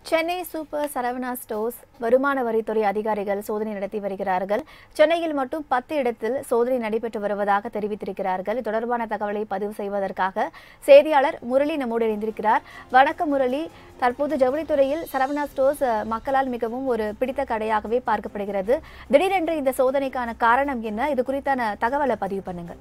Chennai super Saravana stores வருமான வரித்துறை அதிகாரிகள் சோதனை நடத்தி வருகிறார்கள் சென்னையில் மட்டும் பத்து இடத்தில் சோதனை நடைபெற்று வருவதாக தெரிவித்திருக்கிறார்கள் இது தொடர்பான தகவலை பதிவு செய்வதற்காக செய்தியாளர் முரளி நம்மோடு இணைந்திருக்கிறார் வணக்கம் முரளி தற்போது ஜவுளித்துறையில் சரவணா ஸ்டோர்ஸ் அஹ், மக்களால் மிகவும் ஒரு பிடித்த கடையாகவே பார்க்கப்படுகிறது திடீரென்று இந்த சோதனைக்கான காரணம் என்ன இது குறித்தான தகவலை பதிவு பண்ணுங்கள்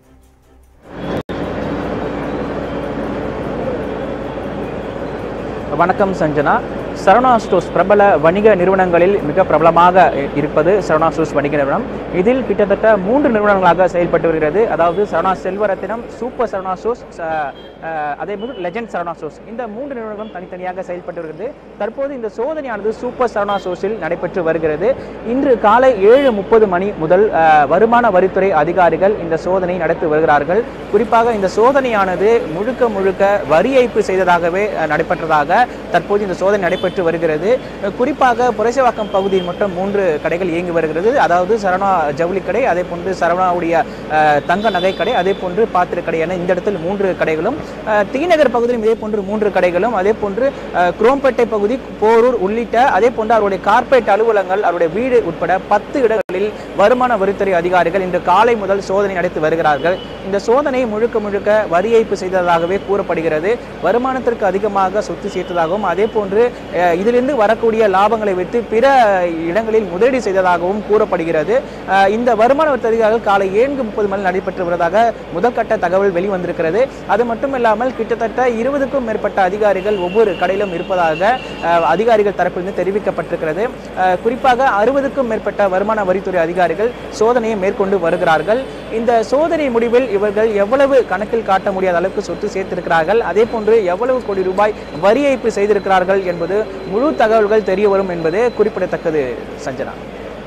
வணக்கம் சஞ்சனா சரவணா ஸ்டோர்ஸ் பிரபல வணிக நிறுவனங்களில் மிக பிரபலமாக இ- இருப்பது சரவணா ஸ்டோர்ஸ் வணிக நிறுவனம் இதில் கிட்டத்தட்ட மூன்று நிறுவனங்களாக செயல்பட்டு வருகிறது அதாவது சரவணா செல்வரத்தினம் சூப்பர் சரவணா ஸ்டோர்ஸ் ச- அஹ், அதே போல் லெஜண்ட் சரவணா ஸ்டோர்ஸ் இந்த மூன்று நிறுவனங்களும் தனித்தனியாக செயல்பட்டு வருகிறது தற்போது இந்த சோதனையானது சூப்பர் சரவணா ஸ்டோர்ஸில் நடைபெற்று வருகிறது இன்று காலை ஏழு முப்பது மணி முதல் அஹ், வருமான வரித்துறை அதிகாரிகள் இந்த சோதனை நடத்தி வருகிறார்கள் குறிப்பாக இந்த சோதனையானது முழுக்க முழுக்க வரி ஏய்ப்பு செய்ததாகவே அஹ், நடைபெற்றதாக தற்போது இந்த சோதனை நடைபெற்று வருகிறது அஹ், குறிப்பாக புரசைவாக்கம் பகுதியில் மட்டும் மூன்று கடைகள் இயங்கி வருகிறது அதாவது சரவணா ஜவுளி கடை அதே போன்று சரவணாவுடைய அஹ், தங்க நகை கடை அதே போன்று பாத்திர கடை என இந்த இடத்தில் மூன்று கடைகளும் அஹ், தீநகர் பகுதியிலும் இதே போன்று மூன்று கடைகளும் அதே போன்று அஹ், குரோம்பேட்டை பகுதி போரூர் உள்ளிட்ட அதே போன்று அவருடைய கார்ப்பரேட் அலுவலகங்கள் அவருடைய வீடு உட்பட பத்து இடங்களில் வருமான வரித்துறை அதிகாரிகள் இன்று காலை முதல் சோதனை நடத்தி வருகிறார்கள் இந்த சோதனை முழுக்க முழுக்க வரி ஏய்ப்பு செய்ததாகவே கூறப்படுகிறது வருமானத்திற்கு அதிகமாக சொத்து சேர்த்ததாகவும் அதே போன்று அஹ், இதிலிருந்து வரக்கூடிய லாபங்களை வைத்து பிற இடங்களில் முதலீடு செய்ததாகவும் கூறப்படுகிறது அஹ், இந்த வருமான வரி அதிகாரிகள் காலை ஏழு முப்பது மணி நடைபெற்று வருவதாக முதற்கட்ட தகவல் வெளிவந்திருக்கிறது அது மட்டுமில்லாமல் கிட்டத்தட்ட இருபதுக்கும் மேற்பட்ட அதிகாரிகள் ஒவ்வொரு கடையிலும் இருப்பதாக அஹ், அதிகாரிகள் தரப்பிலிருந்து தெரிவிக்கப்பட்டிருக்கிறது அஹ், குறிப்பாக அறுபதுக்கும் மேற்பட்ட வருமான வரித்துறை அதிகாரிகள் சோதனையை மேற்கொண்டு வருகிறார்கள் இந்த சோதனை முடிவில் இவர்கள் எவ்வளவு கணக்கில் காட்ட முடியாத அளவுக்கு சொத்து சேர்த்திருக்கிறார்கள் அதே போன்று எவ்வளவு கோடி ரூபாய் வரி ஏய்ப்பு செய்திருக்கிறார்கள் என்பது முழு தகவல்கள் தெரிய வரும் என்பது குறிப்பிடத்தக்கது சஞ்சனா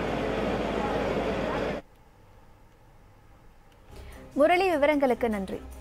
முரளி விவரங்களுக்கு நன்றி